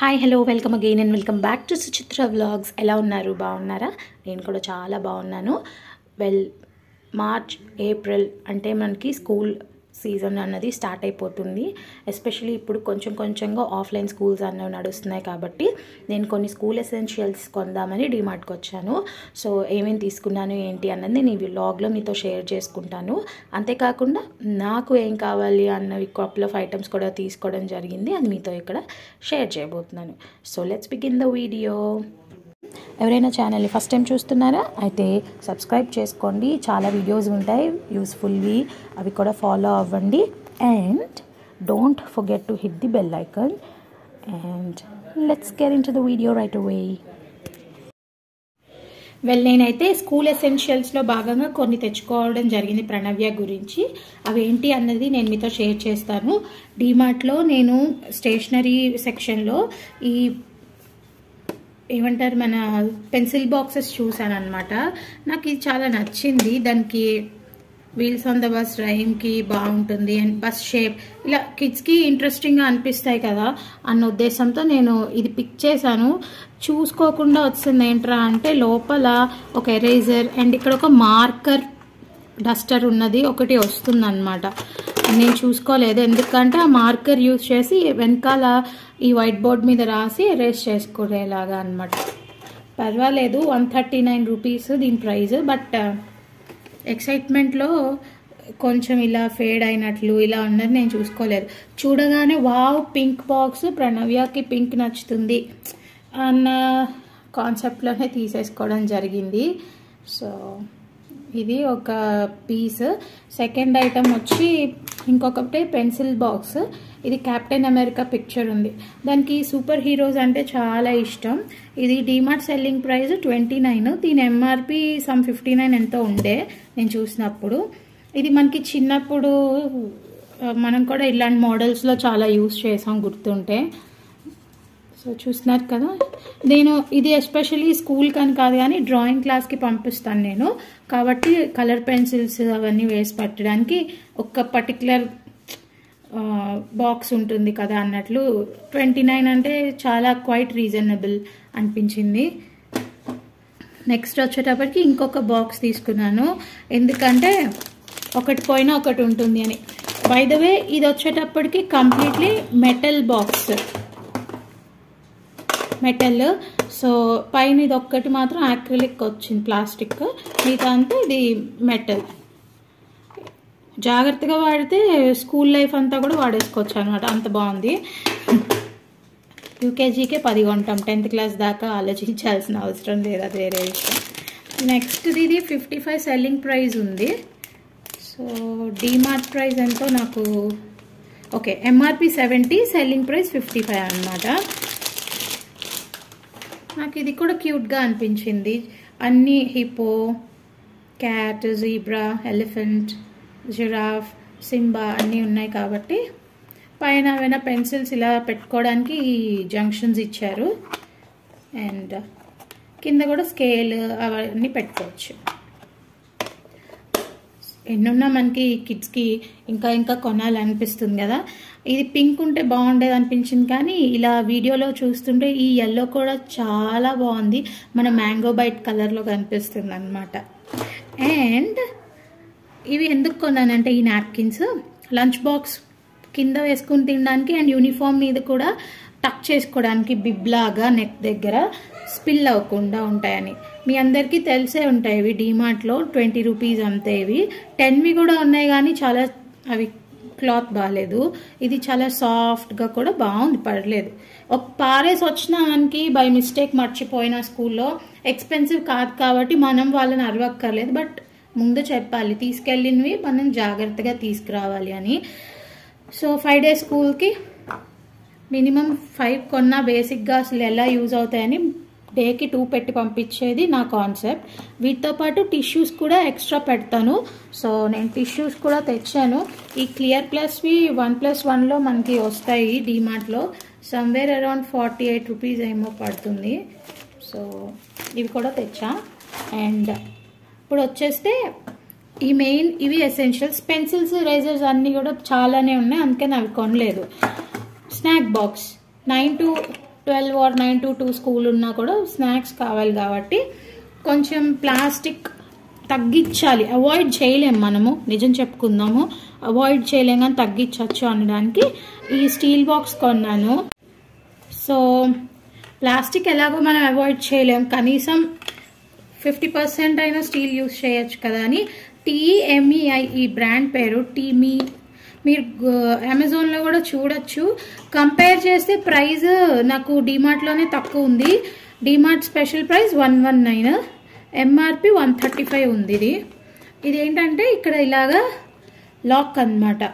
hi hello welcome again and welcome back to Suchitra vlogs ఎలా ఉన్నారు బాగున్నారా నేను కూడా చాలా బాగున్నాను వెల్ మార్చ్ ఏప్రిల్ అంటే మనకి స్కూల్ సీజన్ అన్నది స్టార్ట్ అయిపోతుంది ఎస్పెషలీ ఇప్పుడు కొంచెం కొంచెంగా ఆఫ్లైన్ స్కూల్స్ అన్నవి నడుస్తున్నాయి కాబట్టి నేను కొన్ని స్కూల్ ఎసెన్షియల్స్ కొందామని డిమార్ట్కి వచ్చాను సో ఏమేమి తీసుకున్నాను ఏంటి అన్నది నేను ఈ వ్లాగ్లో మీతో షేర్ చేసుకుంటాను అంతేకాకుండా నాకు ఏం కావాలి అన్నవి కపుల్ ఆఫ్ ఐటమ్స్ కూడా తీసుకోవడం జరిగింది అది మీతో ఇక్కడ షేర్ చేయబోతున్నాను so let's begin the video ఎవరైనా ఛానల్ని ఫస్ట్ టైం చూస్తున్నారా అయితే సబ్స్క్రైబ్ చేసుకోండి చాలా వీడియోస్ ఉంటాయి యూస్ఫుల్వి అవి కూడా ఫాలో అవ్వండి and don't forget to hit the bell icon and let's get into the video right away well నేనైతే స్కూల్ ఎసెన్షియల్స్లో భాగంగా కొన్ని తెచ్చుకోవడం జరిగింది ప్రణవ్య గురించి అవి ఏంటి అన్నది నేను మీతో షేర్ చేస్తాను డీమార్ట్లో నేను స్టేషనరీ సెక్షన్లో ఈ ఏమంటారు మన పెన్సిల్ బాక్సెస్ చూసాను అనమాట నాకు ఇది చాలా నచ్చింది దానికి వీల్స్ ఆన్ ద బస్ రైమ్కి బాగుంటుంది అండ్ బస్ షేప్ ఇలా కిడ్స్కి ఇంట్రెస్టింగ్గా అనిపిస్తాయి కదా అన్న ఉద్దేశంతో నేను ఇది పిక్ చేశాను చూసుకోకుండా వచ్చింది ఏంట్రా అంటే లోపల ఒక ఎరేజర్ అండ్ ఇక్కడ ఒక మార్కర్ డస్టర్ ఉన్నది ఒకటి వస్తుంది అనమాట నేను చూసుకోలేదు ఎందుకంటే ఆ మార్కర్ యూజ్ చేసి వెనకాల ఈ వైట్ బోర్డ్ మీద రాసి ఎరేజ్ చేసుకునేలాగా అనమాట పర్వాలేదు వన్ థర్టీ నైన్ రూపీస్ దీని ప్రైస్ బట్ ఎక్సైట్మెంట్లో కొంచెం ఇలా ఫేడ్ అయినట్లు ఇలా ఉన్నది నేను చూసుకోలేదు చూడగానే వావ్ పింక్ బాక్స్ ప్రణవ్యకి పింక్ నచ్చుతుంది అన్న కాన్సెప్ట్లోనే తీసేసుకోవడం జరిగింది సో ఇది ఒక పీస్ సెకండ్ ఐటమ్ వచ్చి ఇంకొకటి పెన్సిల్ బాక్స్ ఇది కెప్టెన్ అమెరికా పిక్చర్ ఉంది దానికి సూపర్ హీరోస్ అంటే చాలా ఇష్టం ఇది DMart selling price twenty nine దీని ఎంఆర్పి సమ్ ఫిఫ్టీ నైన్ ఎంతో ఉండే నేను చూసినప్పుడు ఇది మనకి చిన్నప్పుడు మనం కూడా ఇలాంటి మోడల్స్లో చాలా యూస్ చేసాం గుర్తుంటే సో చూస్తున్నారు కదా నేను ఇది ఎస్పెషలీ స్కూల్ అని కాదు కానీ డ్రాయింగ్ క్లాస్కి పంపిస్తాను నేను కాబట్టి కలర్ పెన్సిల్స్ అవన్నీ వేసి పెట్టడానికి ఒక పర్టికులర్ బాక్స్ ఉంటుంది కదా అన్నట్లు ట్వంటీ నైన్ అంటే చాలా క్వైట్ రీజనబుల్ అనిపించింది నెక్స్ట్ వచ్చేటప్పటికి ఇంకొక బాక్స్ తీసుకున్నాను ఎందుకంటే ఒకటి పోయినా ఒకటి ఉంటుంది అని బై ద వే ఇది వచ్చేటప్పటికి completely metal box metal so పైన ఇది ఒక్కటి మాత్రం యాక్రిలిక్ వచ్చింది ప్లాస్టిక్ మిగతా అంతా ఇది మెటల్ జాగ్రత్తగా వాడితే స్కూల్ లైఫ్ అంతా కూడా వాడేసుకోవచ్చు అనమాట అంత బాగుంది యూకేజీకే పది కొంటాం టెన్త్ క్లాస్ దాకా ఆలోచించాల్సిన అవసరం లేదు అది వేరే విషయం నెక్స్ట్ ఇది ఫిఫ్టీ ఫైవ్ సెల్లింగ్ ప్రైస్ ఉంది సో డీమార్ట్ ప్రైస్ ఎంతో నాకు okay MRP seventy selling price fifty five అనమాట నాకు ఇది కూడా క్యూట్గా అనిపించింది అన్ని hippo cat zebra elephant giraffe Simba అన్నీ ఉన్నాయి కాబట్టి పైన ఏమైనా పెన్సిల్స్ ఇలా పెట్టుకోవడానికి ఈ జంక్షన్స్ ఇచ్చారు అండ్ కింద కూడా స్కేల్ అవన్నీ పెట్టుకోవచ్చు ఎన్నున్నా మనకి కిడ్స్కి ఇంకా ఇంకా కొనాలనిపిస్తుంది కదా ఇది పింక్ ఉంటే బాగుండేది అనిపించింది కానీ ఇలా వీడియోలో చూస్తుంటే ఈ ఎల్లో కూడా చాలా బాగుంది మన మ్యాంగో బైట్ కలర్లో కనిపిస్తుంది అనమాట అండ్ ఇవి ఎందుకు కొన్నానంటే ఈ నాప్కిన్స్ లంచ్ బాక్స్ కింద వేసుకుని తినడానికి అండ్ యూనిఫామ్ మీద కూడా టక్ చేసుకోవడానికి బిబ్లాగా నెక్ దగ్గర స్పిల్ అవ్వకుండా ఉంటాయని మీ అందరికీ తెలిసే ఉంటాయి ఇవి డీమార్ట్లో ట్వంటీ రూపీస్ అంతే ఇవి టెన్వి కూడా ఉన్నాయి కానీ చాలా అవి క్లాత్ బాగాలేదు ఇది చాలా సాఫ్ట్గా కూడా బాగుంది పడలేదు ఒక పారేసి వచ్చిన మనకి బై మిస్టేక్ మర్చిపోయిన స్కూల్లో ఎక్స్పెన్సివ్ కాదు కాబట్టి మనం వాళ్ళని అరవక్కర్లేదు బట్ ముందు చెప్పాలి తీసుకెళ్ళినవి మనం జాగ్రత్తగా తీసుకురావాలి అని సో ఫైవ్ డేస్ స్కూల్కి మినిమం ఫైవ్ కొన్నా బేసిక్గా అసలు ఎలా యూజ్ అవుతాయని డేకి టూ పెట్టి పంపించేది నా కాన్సెప్ట్ వీటితో పాటు టిష్యూస్ కూడా ఎక్స్ట్రా పెడతాను సో నేను టిష్యూస్ కూడా తెచ్చాను ఈ క్లియర్ ప్లస్వి వన్ ప్లస్ వన్లో మనకి వస్తాయి డీమార్ట్లో somewhere around forty eight rupees ఏమో పడుతుంది సో ఇవి కూడా తెచ్చా అండ్ ఇప్పుడు వచ్చేస్తే ఈ మెయిన్ ఇవి ఎసెన్షియల్స్ పెన్సిల్స్ రేజర్స్ అన్నీ కూడా చాలానే ఉన్నాయి అందుకని అవి కొనలేదు snack box nine to twelve or nine to two school ఉన్నా కూడా స్నాక్స్ కావాలి కాబట్టి కొంచెం ప్లాస్టిక్ తగ్గించాలి అవాయిడ్ చేయలేం మనము నిజం చెప్పుకుందాము అవాయిడ్ చేయలేం కానీ తగ్గించవచ్చు అనడానికి ఈ స్టీల్ బాక్స్ కొన్నాను సో ప్లాస్టిక్ ఎలాగో మనం అవాయిడ్ చేయలేం కనీసం ఫిఫ్టీ పర్సెంట్ అయినా స్టీల్ యూస్ చేయొచ్చు కదా అని టీఎంఈఐ ఈ బ్రాండ్ పేరు టీమీ మీరు అమెజాన్లో కూడా చూడొచ్చు కంపేర్ చేస్తే ప్రైస్ నాకు డిమార్ట్లోనే తక్కువ ఉంది DMart special price one one nine MRP one thirty five ఉంది ఇది ఇది ఏంటంటే ఇక్కడ ఇలాగా లాక్ అన్నమాట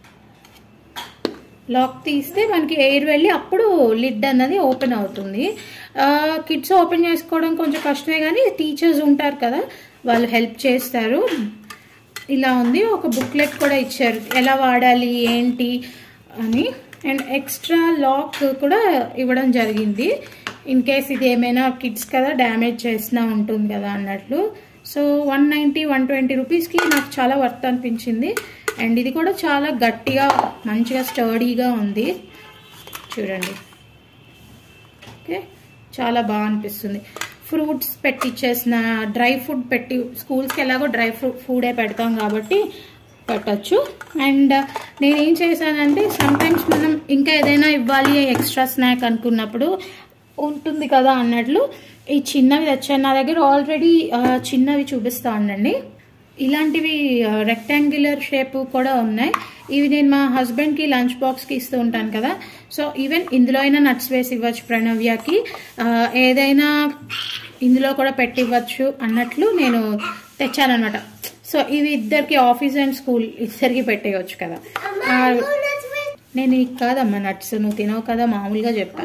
లాక్ తీస్తే మనకి ఎయిర్ వెళ్ళి అప్పుడు లిడ్ అన్నది ఓపెన్ అవుతుంది కిడ్స్ ఓపెన్ చేసుకోవడం కొంచెం కష్టమే కానీ టీచర్స్ ఉంటారు కదా వాళ్ళు హెల్ప్ చేస్తారు ఇలా ఉంది ఒక బుక్లెట్ కూడా ఇచ్చారు ఎలా వాడాలి ఏంటి అని అండ్ ఎక్స్ట్రా లాక్ కూడా ఇవ్వడం జరిగింది ఇన్ కేస్ ఇది ఏమైనా కిడ్స్ కదా డ్యామేజ్ చేసినా ఉంటుంది కదా అన్నట్లు so one ninety one twenty రూపీస్కి నాకు చాలా వర్త్ అనిపించింది అండ్ ఇది కూడా చాలా గట్టిగా మంచిగా స్టడీగా ఉంది చూడండి ఓకే చాలా బాగా అనిపిస్తుంది ఫ్రూట్స్ పెట్టిచ్చేసిన డ్రై ఫుడ్ పెట్టి స్కూల్స్కి ఎలాగో డ్రై ఫ్రూట్ ఫుడే పెడతాం కాబట్టి పెట్టచ్చు అండ్ నేనేం చేశానంటే సమ్టైమ్స్ మనం ఇంకా ఏదైనా ఇవ్వాలి ఎక్స్ట్రా స్నాక్ అనుకున్నప్పుడు ఉంటుంది కదా అన్నట్లు ఈ చిన్నవి తెచ్చాను నా దగ్గర ఆల్రెడీ చిన్నవి చూపిస్తా ఉండండి ఇలాంటివి రెక్టాంగులర్ షేప్ కూడా ఉన్నాయి ఇవి నేను మా హస్బెండ్కి లంచ్ బాక్స్కి ఇస్తూ ఉంటాను కదా సో ఈవెన్ ఇందులో అయినా నట్స్ వేసి ఇవ్వచ్చు ప్రణవ్యకి ఏదైనా ఇందులో కూడా పెట్టి ఇవ్వచ్చు అన్నట్లు నేను తెచ్చానమాట సో ఇవి ఇద్దరికి ఆఫీస్ అండ్ స్కూల్ ఇద్దరికి పెట్టేయచ్చు కదా నేను నీకు కాదమ్మా నట్స్ నువ్వు తినవు కదా మామూలుగా చెప్పా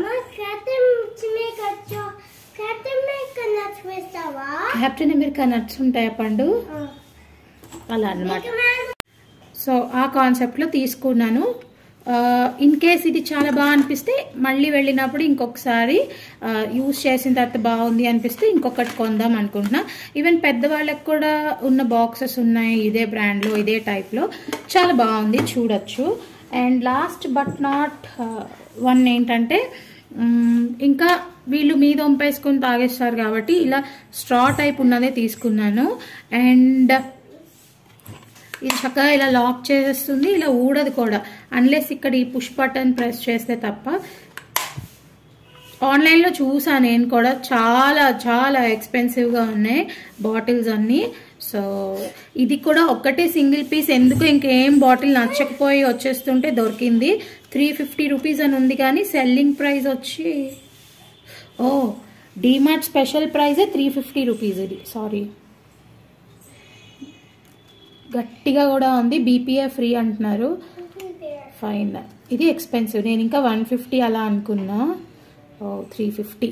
కెప్టెన్ అమెరికా నట్స్ ఉంటాయా పండు అలా అనమాట సో ఆ కాన్సెప్ట్లో తీసుకున్నాను ఇన్ కేస్ ఇది చాలా బాగా అనిపిస్తే మళ్ళీ వెళ్ళినప్పుడు ఇంకొకసారి యూస్ చేసిన తర్వాత బాగుంది అనిపిస్తే ఇంకొకటి కొందాం అనుకుంటున్నా ఈవెన్ పెద్దవాళ్ళకి కూడా ఉన్న బాక్సెస్ ఉన్నాయి ఇదే బ్రాండ్లో ఇదే టైప్లో చాలా బాగుంది చూడొచ్చు and last but not one ఏంటంటే ఇంకా వీళ్ళు మీద వంపేసుకొని తాగేస్తారు కాబట్టి ఇలా స్ట్రా టైప్ ఉన్నదే తీసుకున్నాను అండ్ ఇది చక్కగా ఇలా లాక్ చేసేస్తుంది ఇలా ఊడదు కూడా అన్లెస్ ఇక్కడ ఈ పుష్ బటన్ ప్రెస్ చేస్తే తప్ప ఆన్లైన్లో చూసా నేను కూడా చాలా చాలా ఎక్స్పెన్సివ్గా ఉన్నాయి బాటిల్స్ అన్నీ సో ఇది కూడా ఒక్కటే సింగిల్ పీస్ ఎందుకు ఇంకేం బాటిల్ నచ్చకపోయి వచ్చేస్తుంటే దొరికింది త్రీ ఫిఫ్టీ రూపీస్ అని ఉంది కానీ సెల్లింగ్ ప్రైస్ వచ్చి ఓ డీమార్ట్ స్పెషల్ ప్రైజే త్రీ ఫిఫ్టీ రూపీస్ ఇది సారీ గట్టిగా కూడా ఉంది బీపీఏ ఫ్రీ అంటున్నారు ఫైన్ ఇది ఎక్స్పెన్సివ్ నేను ఇంకా వన్ ఫిఫ్టీ అలా అనుకున్నా ఓ త్రీ ఫిఫ్టీ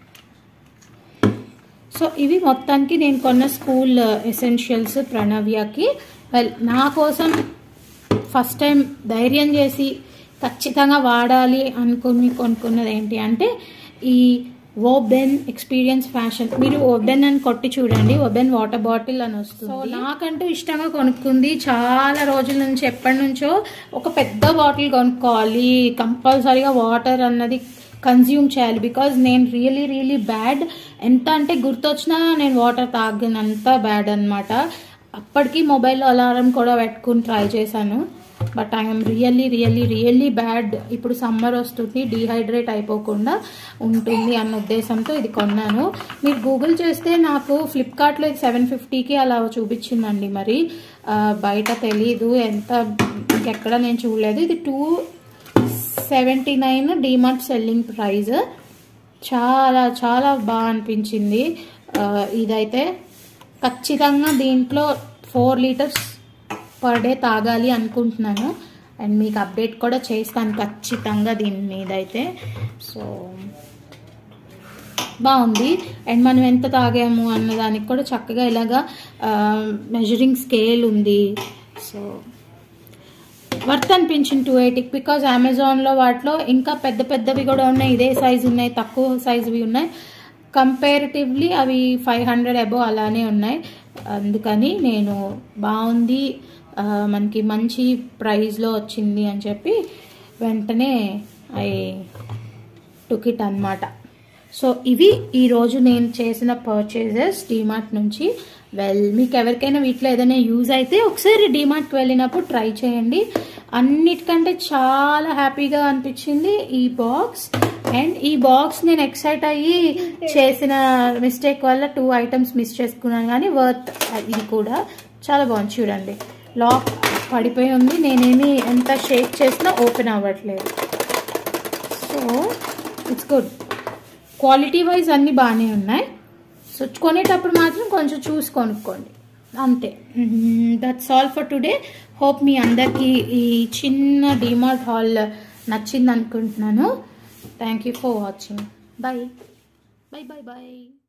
సో ఇవి మొత్తానికి నేను కొన్న స్కూల్ ఎసెన్షియల్స్ ప్రణవ్యకి వెల్ నా కోసం ఫస్ట్ టైం ధైర్యం చేసి ఖచ్చితంగా వాడాలి అనుకుని కొనుక్కున్నది ఏంటి అంటే ఈ ఓబెన్ ఎక్స్పీరియన్స్ ఫ్యాషన్ మీరు ఓబెన్ అని కొట్టి చూడండి ఓబెన్ వాటర్ బాటిల్ అని వస్తుంది సో నాకంటూ ఇష్టంగా కొనుక్కుంది చాలా రోజుల నుంచి ఎప్పటి నుంచో ఒక పెద్ద బాటిల్ కొనుక్కోవాలి కంపల్సరీగా వాటర్ అన్నది కన్జ్యూమ్ చేయాలి బికాజ్ నేను రియలీ రియలీ బ్యాడ్ ఎంత అంటే గుర్తొచ్చినా నేను వాటర్ తాగినంత బ్యాడ్ అనమాట అప్పటికి మొబైల్లో అలారం కూడా పెట్టుకుని ట్రై చేశాను but I'm really really really bad ఇప్పుడు సమ్మర్ వస్తుంది డీహైడ్రేట్ అయిపోకుండా ఉంటుంది అన్న ఉద్దేశంతో ఇది కొన్నాను మీరు గూగుల్ చేస్తే నాకు ఫ్లిప్కార్ట్లో ఇది సెవెన్ ఫిఫ్టీకి అలా చూపించిందండి మరి బయట తెలీదు ఎంత ఇంకెక్కడ నేను చూడలేదు ఇది two seventy nine DMart selling price చాలా చాలా బాగా అనిపించింది ఇదైతే ఖచ్చితంగా దీంట్లో ఫోర్ లీటర్స్ పర్ డే తాగాలి అనుకుంటున్నాను అండ్ మీకు అప్డేట్ కూడా చేస్తాను ఖచ్చితంగా దీని మీద అయితే సో బాగుంది అండ్ మనం ఎంత తాగాము అన్న దానికి కూడా చక్కగా ఇలాగా మెజరింగ్ స్కేల్ ఉంది సో వర్త్ అనిపించింది టూ ఎయిటీకి బికాజ్ అమెజాన్లో వాటిలో ఇంకా పెద్ద పెద్దవి కూడా ఉన్నాయి ఇదే సైజు ఉన్నాయి తక్కువ సైజువి ఉన్నాయి కంపారిటివ్లీ అవి ఫైవ్ హండ్రెడ్ అబో అలానే ఉన్నాయి అందుకని నేను బాగుంది మనకి మంచి ప్రైస్లో వచ్చింది అని చెప్పి వెంటనే ఐ టుక్ ఇట్ అనమాట సో ఇవి ఈరోజు నేను చేసిన పర్చేజెస్ డిమార్ట్ నుంచి వెల్ మీకు ఎవరికైనా వీటిలో ఏదైనా యూజ్ అయితే ఒకసారి డిమార్ట్కి వెళ్ళినప్పుడు ట్రై చేయండి అన్నిటికంటే చాలా హ్యాపీగా అనిపించింది ఈ బాక్స్ అండ్ ఈ బాక్స్ నేను ఎక్సైట్ అయ్యి చేసిన మిస్టేక్ వల్ల టూ ఐటమ్స్ మిస్ చేసుకున్నాను కానీ వర్త్ ఇది కూడా చాలా బాగుంది చూడండి లాక్ పడిపోయి ఉంది నేనేమి ఎంత షేక్ చేసినా ఓపెన్ అవ్వట్లేదు so it's good quality wise అన్నీ బాగానే ఉన్నాయి సో కొనేటప్పుడు మాత్రం కొంచెం చూసి కొనుక్కోండి అంతే that's all for today hope మీ అందరికీ ఈ చిన్న డిమార్ట్ హాల్ నచ్చింది అనుకుంటున్నాను thank you for watching bye bye bye bye